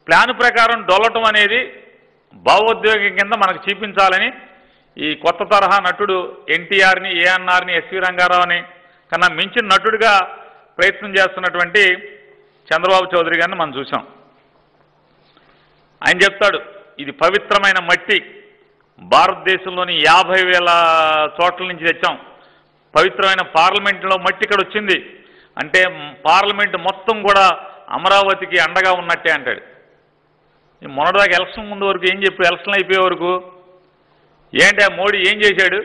plan ప్రకారం డొల్లటం అనేది భావోద్వేగం కింద మనకు చూపించాలని ఈ కొత్త తరహా నటుడు ఎన్టీఆర్ని ఏఎన్ఆర్ని ఎస్వి రంగారావుని కన్నా మించిన నటుడిగా ప్రయత్నం చేస్తున్నటువంటి చంద్రబాబు చౌదరి గారిని మనం చూసాం ఆయన చెప్తాడు ఇది పవిత్రమైన మట్టి భారతదేశంలోని యాభై వేల చోట్ల నుంచి తెచ్చాం పవిత్రమైన పార్లమెంట్లో మట్టి ఇక్కడ వచ్చింది అంటే పార్లమెంట్ మొత్తం కూడా అమరావతికి అండగా ఉన్నట్టే అంటాడు ఈ మొన్నటిదాకా ఎలక్షన్ ముందు వరకు ఏం చెప్పి ఎలక్షన్ అయిపోయే వరకు ఏంటి ఆ మోడీ ఏం చేశాడు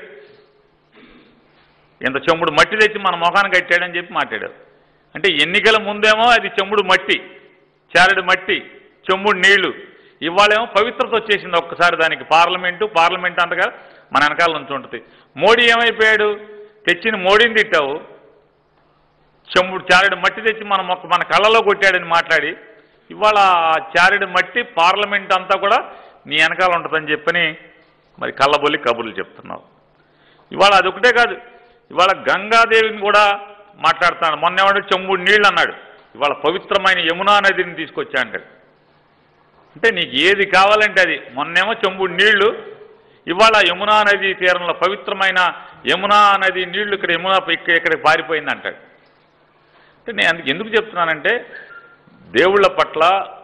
ఇంత చెంబుడు మట్టి తెచ్చి మన మొఖాన్ని కట్టాడని చెప్పి మాట్లాడారు అంటే ఎన్నికల ముందేమో అది చెంబుడు మట్టి చారెడు మట్టి చెంబుడు నీళ్లు ఇవాళేమో పవిత్రత వచ్చేసింది ఒక్కసారి దానికి పార్లమెంటు పార్లమెంట్ అంతగా మన వెనకాల నుంచి ఉంటుంది మోడీ ఏమైపోయాడు తెచ్చిన మోడీని తిట్టావు చెంబుడు చారెడు మట్టి తెచ్చి మన మొక్క మన కళ్ళలో కొట్టాడని మాట్లాడి ఇవాళ ఆ చారెడు మట్టి పార్లమెంట్ అంతా కూడా నీ వెనకాల ఉంటుందని చెప్పని మరి కళ్ళబొల్లి కబుర్లు చెప్తున్నావు ఇవాళ అదొకటే కాదు ఇవాళ గంగాదేవిని కూడా మాట్లాడుతున్నాడు మొన్న ఏమన్నా చెంబుడు నీళ్ళు అన్నాడు ఇవాళ పవిత్రమైన యమునా నదిని తీసుకొచ్చా అంటాడు అంటే నీకు ఏది కావాలంటే అది మొన్నేమో చెంబుడు నీళ్లు ఇవాళ యమునా నది తీరంలో పవిత్రమైన యమునా నది నీళ్లు ఇక్కడ యమునా ఇక్కడ ఇక్కడికి పారిపోయింది అంటాడు అంటే నేను అందుకు ఎందుకు చెప్తున్నానంటే దేవుళ్ళ పట్ల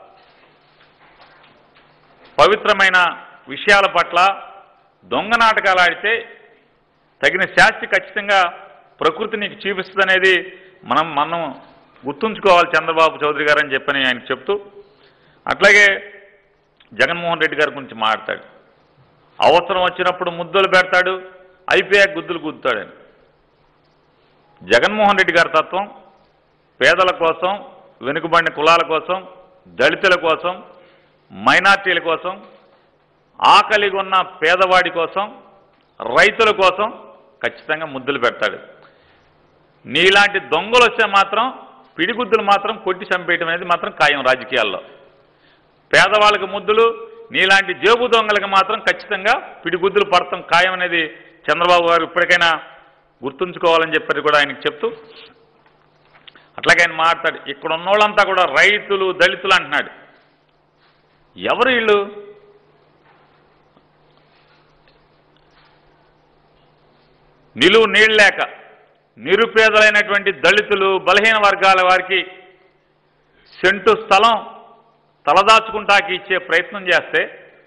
పవిత్రమైన విషయాల పట్ల దొంగ నాటకాలు ఆడితే తగిన శాస్తి ఖచ్చితంగా ప్రకృతి నీకు చూపిస్తుంది అనేది మనం మనం గుర్తుంచుకోవాలి చంద్రబాబు చౌదరి గారు అని చెప్పని ఆయన చెప్తూ అట్లాగే జగన్మోహన్ రెడ్డి గారి గురించి మాట్లాడతాడు అవసరం వచ్చినప్పుడు ముద్దులు పెడతాడు అయిపోయాక గుద్దులు గుద్దుతాడని జగన్మోహన్ రెడ్డి గారి తత్వం పేదల కోసం వెనుకబడిన కులాల కోసం దళితుల కోసం మైనార్టీల కోసం ఆకలిగా ఉన్న పేదవాడి కోసం రైతుల కోసం ఖచ్చితంగా ముద్దులు పెడతాడు నీలాంటి దొంగలు వస్తే మాత్రం పిడిగుద్దులు మాత్రం కొట్టి చంపేయటం అనేది మాత్రం ఖాయం రాజకీయాల్లో పేదవాళ్ళకి ముద్దులు నీలాంటి జేబు దొంగలకు మాత్రం ఖచ్చితంగా పిడిగుద్దులు పడతాం ఖాయం అనేది చంద్రబాబు గారు ఇప్పటికైనా గుర్తుంచుకోవాలని చెప్పి కూడా ఆయనకు చెప్తూ అట్లాగే ఆయన మాట్లాడు ఇక్కడ ఉన్నోళ్ళంతా కూడా రైతులు దళితులు అంటున్నాడు ఎవరు వీళ్ళు నిలువు నీళ్ళు లేక నిరుపేదలైనటువంటి దళితులు బలహీన వర్గాల వారికి సెంటు స్థలం తలదాచుకుంటాకి ఇచ్చే ప్రయత్నం చేస్తే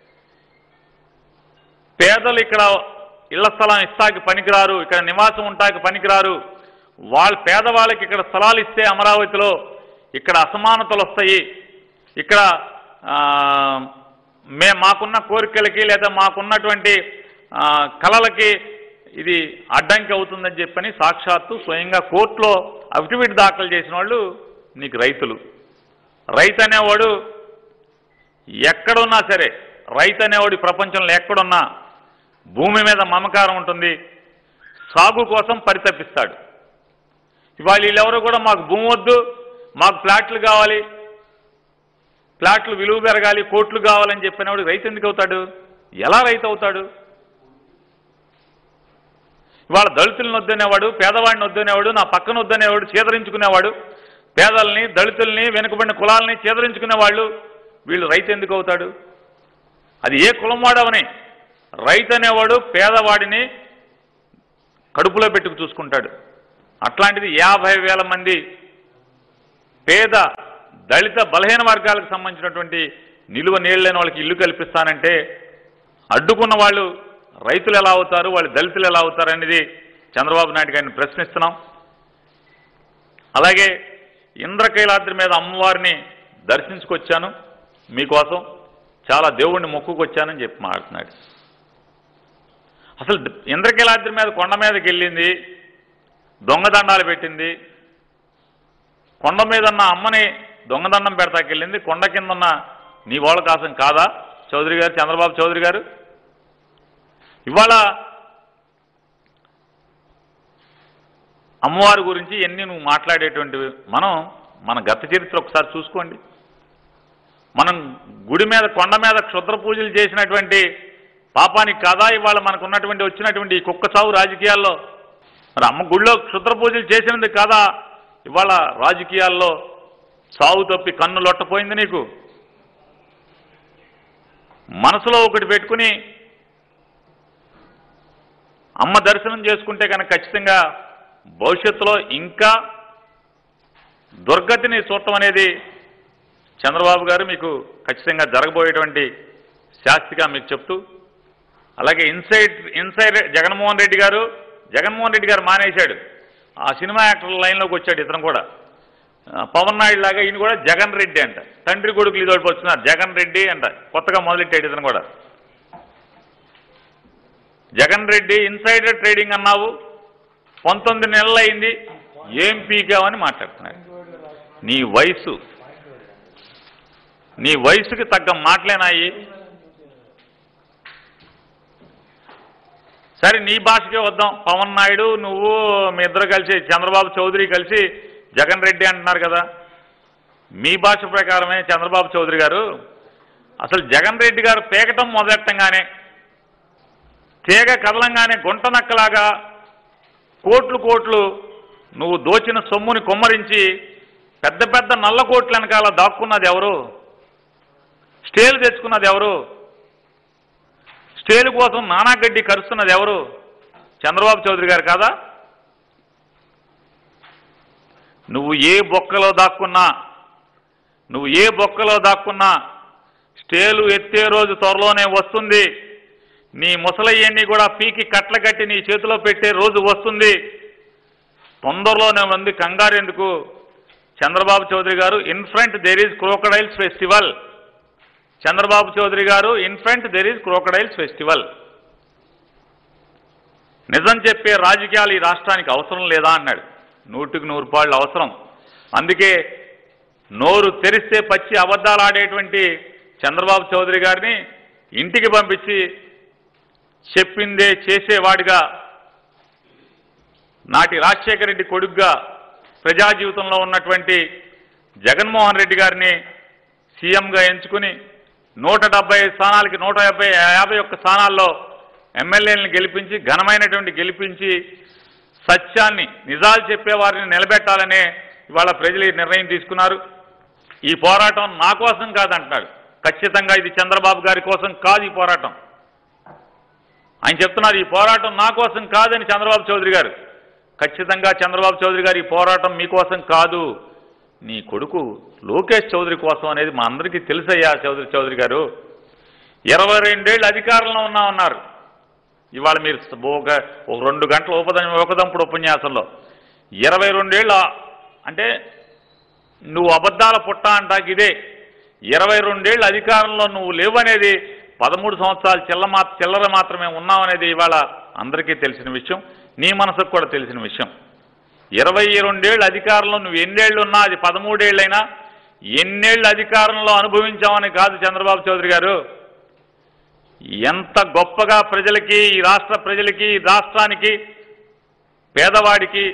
పేదలు ఇక్కడ ఇళ్ల స్థలం ఇస్తాకి పనికిరారు ఇక్కడ నివాసం ఉంటాకి పనికిరారు వాళ్ళ పేదవాళ్ళకి ఇక్కడ స్థలాలు ఇస్తే అమరావతిలో ఇక్కడ అసమానతలు వస్తాయి ఇక్కడ ఆ, మే మాకున్న కోరికలకి లేదా మాకున్నటువంటి ఆ, కళలకి ఇది అడ్డంకి అవుతుందని చెప్పని సాక్షాత్తు స్వయంగా కోర్టులో అఫిడవిట్ దాఖలు చేసిన వాళ్ళు నీకు రైతులు రైతు అనేవాడు ఎక్కడున్నా సరే రైతు అనేవాడు ఈ ప్రపంచంలో ఎక్కడున్నా భూమి మీద మమకారం ఉంటుంది సాగు కోసం పరితపిస్తాడు ఇవాళ వీళ్ళెవరు కూడా మాకు భూమి వద్దు మాకు ఫ్లాట్లు కావాలి ఫ్లాట్లు విలువ పెరగాలి కోట్లు కావాలని చెప్పినవాడు రైతు ఎందుకు అవుతాడు ఎలా రైతు అవుతాడు ఇవాళ దళితులను వద్దనేవాడు పేదవాడిని వద్దనేవాడు నా పక్కన వద్దనేవాడు చేదరించుకునేవాడు పేదల్ని దళితుల్ని వెనుకబడిన కులాలని చేదరించుకునే వాళ్ళు వీళ్ళు రైతు ఎందుకు అవుతాడు అది ఏ కులం వాడవని రైతు అనేవాడు పేదవాడిని కడుపులో పెట్టుకు చూసుకుంటాడు అట్లాంటిది యాభై వేల మంది పేద దళిత బలహీన వర్గాలకు సంబంధించినటువంటి నిలువ నీళ్ళు లేని వాళ్ళకి ఇల్లు కల్పిస్తానంటే అడ్డుకున్న వాళ్ళు రైతులు ఎలా అవుతారు వాళ్ళు దళితులు ఎలా అవుతారు అనేది చంద్రబాబు నాయుడు గారిని ప్రశ్నిస్తున్నాం అలాగే ఇంద్రకైలాద్రి మీద అమ్మవారిని దర్శించుకొచ్చాను మీకోసం చాలా దేవుణ్ణి మొక్కుకొచ్చానని చెప్పి మాట్లాడుతున్నాడు అసలు ఇంద్రకైలాద్రి మీద కొండ మీదకి వెళ్ళింది దొంగదండాలు పెట్టింది కొండ మీద ఉన్న అమ్మని దొంగదండం పెడతాకెళ్ళింది కొండ కింద ఉన్న నీ వాళ్ళ కోసం కాదా చౌదరి గారు చంద్రబాబు చౌదరి గారు ఇవాళ అమ్మవారి గురించి ఎన్ని నువ్వు మాట్లాడేటువంటివి మనం మన గత చరిత్ర ఒకసారి చూసుకోండి మనం గుడి మీద కొండ మీద క్షుద్ర పూజలు చేసినటువంటి పాపానికి కాదా ఇవాళ మనకు ఉన్నటువంటి వచ్చినటువంటి ఈ కుక్క చావు రాజకీయాల్లో మరి అమ్మ గుడిలో క్షుద్ర పూజలు చేసినందుకు కాదా ఇవాళ రాజకీయాల్లో చావు తప్పి కన్ను లొట్టపోయింది నీకు మనసులో ఒకటి పెట్టుకుని అమ్మ దర్శనం చేసుకుంటే కనుక ఖచ్చితంగా భవిష్యత్తులో ఇంకా దుర్గతిని చూడటం అనేది చంద్రబాబు గారు మీకు ఖచ్చితంగా జరగబోయేటువంటి శాస్తిగా మీకు చెప్తూ అలాగే ఇన్సైడ్ ఇన్సైడ్ జగన్మోహన్ రెడ్డి గారు జగన్మోహన్ రెడ్డి గారు మానేశాడు ఆ సినిమా యాక్టర్ లైన్లోకి వచ్చాడు ఇతను కూడా ఆ, పవన్ నాయుడు లాగా ఈయన కూడా జగన్ రెడ్డి అంట తండ్రి కొడుకులు ఇది ఒకటి వస్తున్నారు జగన్ రెడ్డి అంట కొత్తగా మొదలెట్టాడు ఇతను కూడా జగన్ రెడ్డి ఇన్సైడర్ ట్రేడింగ్ అన్నావు పంతొమ్మిది నెలలు అయింది ఏం పీకావని మాట్లాడుతున్నాడు నీ వయసు నీ వయసుకి తగ్గ మాటలేనాయి సరే నీ భాషకే వద్దాం పవన్ నాయుడు నువ్వు మీ ఇద్దరు కలిసి చంద్రబాబు చౌదరి కలిసి జగన్ రెడ్డి అంటున్నారు కదా మీ భాష ప్రకారమే చంద్రబాబు చౌదరి గారు అసలు జగన్ రెడ్డి గారు పేకటం మొదలెట్టంగానే తీగ కదలంగానే గుంట నక్కలాగా కోట్లు కోట్లు నువ్వు దోచిన సొమ్ముని కుమ్మరించి పెద్ద పెద్ద నల్ల కోట్ల వెనకాల దాక్కున్నది ఎవరు స్టేలు తెచ్చుకున్నది ఎవరు స్టేలు కోసం నానాగడ్డి కరుస్తున్నది ఎవరు చంద్రబాబు చౌదరి గారు కాదా నువ్వు ఏ బొక్కలో దాక్కున్నా నువ్వు ఏ బొక్కలో దాక్కున్నా స్టేలు ఎత్తే రోజు త్వరలోనే వస్తుంది నీ ముసలయ్యన్ని కూడా పీకి కట్ల కట్టి నీ చేతిలో పెట్టే రోజు వస్తుంది తొందరలోనే ఉంది కంగారు ఎందుకు చంద్రబాబు చౌదరి గారు in front there is crocodiles festival Chandrababu Chowdary గారు in front there is crocodiles festival నిజం చెప్పే రాజకీయాలు ఈ రాష్ట్రానికి అవసరం లేదా అన్నాడు నూటికి నూరు పాళ్ళు అవసరం అందుకే నోరు తెరిస్తే పచ్చి అబద్ధాలు ఆడేటువంటి చంద్రబాబు చౌదరి గారిని ఇంటికి పంపించి చెప్పిందే చేసేవాడిగా నాటి రాజశేఖర రెడ్డి కొడుగ్గా ప్రజా జీవితంలో ఉన్నటువంటి జగన్మోహన్ రెడ్డి గారిని సీఎంగా ఎంచుకుని నూట డెబ్బై స్థానాలకి నూట యాభై యాభై ఒక్క స్థానాల్లో ఎమ్మెల్యేలను గెలిపించి ఘనమైనటువంటి గెలిపించి సత్యాన్ని నిజాలు చెప్పేవారిని నిలబెట్టాలనే ఇవాళ ప్రజలు ఈ నిర్ణయం తీసుకున్నారు ఈ పోరాటం నా కోసం కాదంటున్నాడు ఖచ్చితంగా ఇది చంద్రబాబు గారి కోసం కాదు ఈ పోరాటం ఆయన చెప్తున్నారు ఈ పోరాటం నా కోసం కాదని చంద్రబాబు చౌదరి గారు ఖచ్చితంగా చంద్రబాబు చౌదరి గారు ఈ పోరాటం మీకోసం కాదు నీ కొడుకు లోకేష్ చౌదరి కోసం అనేది మా అందరికీ తెలుసయ్యా చౌదరి చౌదరి గారు ఇరవై రెండేళ్ళు అధికారంలో ఉన్నామన్నారు ఇవాళ మీరు ఒక ఒక రెండు గంటల ఉపద ఒకదంపుడు ఉపన్యాసంలో ఇరవై రెండేళ్ళు అంటే నువ్వు అబద్ధాల పుట్ట అంటాకి ఇదే ఇరవై రెండేళ్ళు అధికారంలో నువ్వు లేవనేది పదమూడు సంవత్సరాలు చిల్ల మా చిల్లర మాత్రమే ఉన్నావనేది ఇవాళ అందరికీ తెలిసిన విషయం నీ మనసుకు కూడా తెలిసిన విషయం ఇరవై రెండేళ్ళు అధికారంలో నువ్వు ఎన్నేళ్ళు ఉన్నా అది పదమూడేళ్ళైనా ఎన్నేళ్ళు అధికారంలో అనుభవించామని కాదు చంద్రబాబు చౌదరి గారు ఎంత గొప్పగా ప్రజలకి ఈ రాష్ట్ర ప్రజలకి ఈ రాష్ట్రానికి పేదవాడికి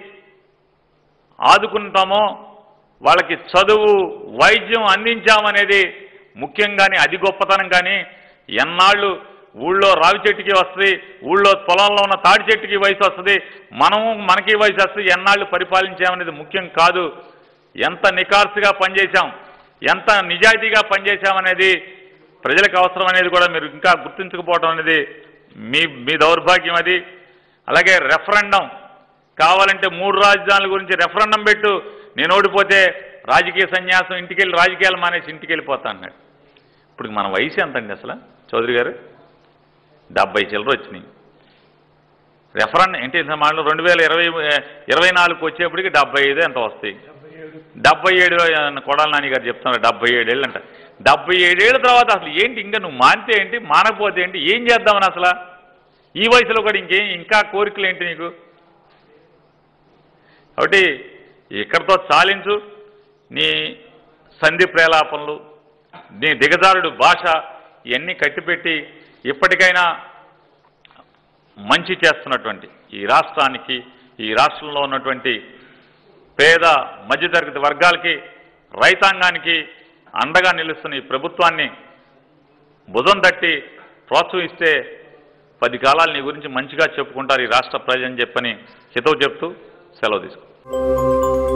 ఆదుకుంటామో వాళ్ళకి చదువు వైద్యం అందించామనేది ముఖ్యం కానీ అది గొప్పతనం కానీ ఎన్నాళ్ళు ఊళ్ళో రావి చెట్టుకి వస్తుంది ఊళ్ళో పొలంలో ఉన్న తాడి చెట్టుకి వయసు వస్తుంది మనము మనకి వయసు వస్తుంది ఎన్నాళ్ళు పరిపాలించామనేది ముఖ్యం కాదు ఎంత నికార్సుగా పనిచేశాం ఎంత నిజాయితీగా పనిచేశామనేది ప్రజలకు అవసరం అనేది కూడా మీరు ఇంకా గుర్తించకపోవడం అనేది మీ మీ దౌర్భాగ్యం అది అలాగే రెఫరెండం కావాలంటే మూడు రాజధానుల గురించి రెఫరెండం పెట్టు నేను ఓడిపోతే రాజకీయ సన్యాసం ఇంటికి వెళ్ళి రాజకీయాలు మానేసి ఇంటికి వెళ్ళిపోతా అన్నాడు ఇప్పుడు మన వయసు ఎంత అండి అసలు చౌదరి గారు డెబ్బై చిల్లర వచ్చినాయి రెఫరెండం ఏంటి మాటలు రెండు వేల ఇరవై ఇరవై నాలుగుకి వచ్చేప్పటికి డెబ్బై ఐదు ఎంత వస్తాయి డెబ్బై ఏడు కొడాలి నాని గారు చెప్తున్నారు డెబ్బై ఏడేళ్ళు అంట డెబ్బై ఏడేళ్ళ తర్వాత అసలు ఏంటి ఇంకా నువ్వు మానితే ఏంటి మానకపోతే ఏంటి ఏం చేద్దామని అసలు ఈ వయసులో కూడా ఇంకేం ఇంకా కోరికలు ఏంటి నీకు కాబట్టి ఇక్కడితో చాలించు నీ సంధి ప్రేలాపనలు నీ దిగజారుడు భాష ఇవన్నీ కట్టిపెట్టి ఇప్పటికైనా మంచి చేస్తున్నటువంటి ఈ రాష్ట్రానికి ఈ రాష్ట్రంలో ఉన్నటువంటి పేద మధ్యతరగతి వర్గాలకి రైతాంగానికి అండగా నిలుస్తున్న ఈ ప్రభుత్వాన్ని భుజం తట్టి ప్రోత్సహిస్తే పది కాలాలు నీ గురించి మంచిగా చెప్పుకుంటారు ఈ రాష్ట్ర ప్రజని చెప్పని హితవు చెప్తూ సెలవు తీసుకో